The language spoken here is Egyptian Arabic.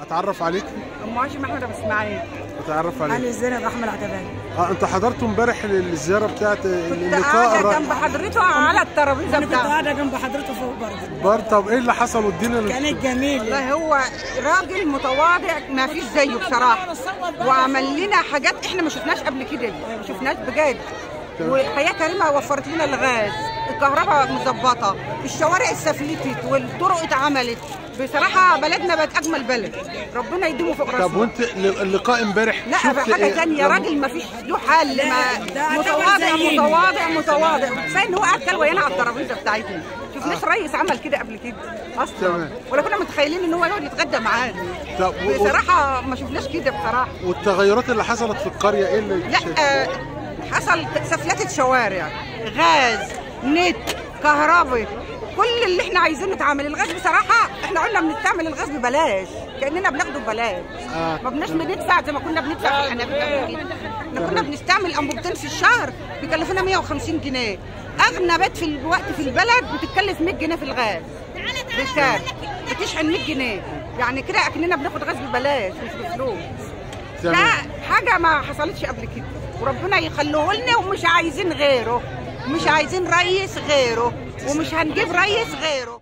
اتعرف عليك ام هاشم احمد ابو اسماعيل اتعرف عليك علي زينب احمد عتبان اه انتوا حضرتوا امبارح الزياره بتاعت كنت اللقاء قاعده الرائع جنب حضرته على الترابيزه انا كنت بتاعته قاعده جنب حضرته فوق برضه بار طب ايه اللي حصل وادينا كانت جميله والله هو راجل متواضع ما فيش زيه بصراحه وعمل لنا حاجات احنا ما شفناش قبل كده ما شفناش بجد والحياه كريمه وفرت لنا الغاز الكهرباء مظبطه الشوارع اتسفلتت والطرق اتعملت بصراحه بلدنا بقت اجمل بلد ربنا يديمه فوق طب راسنا وانت اللقاء امبارح لا شفت حاجه إيه؟ تانية لما- راجل ما فيش له حل ما ده اعتبر متواضع زينا. متواضع متواضع كفايه ان هو قاعد كل ويانا على الترابيزه بتاعتنا شفناش رئيس عمل كده قبل كده اصلا تمام. ولا كنا متخيلين ان هو يقعد يتغدى معانا طب و- و- بصراحه ما شفناش كده بصراحه والتغيرات اللي حصلت في القريه ايه اللي لا شايف- آه حصل سفلتة شوارع غاز نت كهرباء كل اللي احنا عايزينه اتعمل الغاز بصراحه احنا قلنا بنستعمل الغاز ببلاش كاننا بناخده ببلاش آه. ما بناش بندفع زي ما كنا بندفع في الحنابل قبل كده احنا كنا بنستعمل انبوبتين في الشهر بيكلفونا 150 جنيه اغنى بيت في الوقت في البلد بتتكلف 100 جنيه في الغاز بالشهر بتشحن 100 جنيه يعني كده اكننا بناخد غاز ببلاش مش بفلوس تمام. لا حاجه ما حصلتش قبل كده وربنا يخلوه لنا ومش عايزين غيره مش عايزين رئيس غيره ومش هنجيب رئيس غيره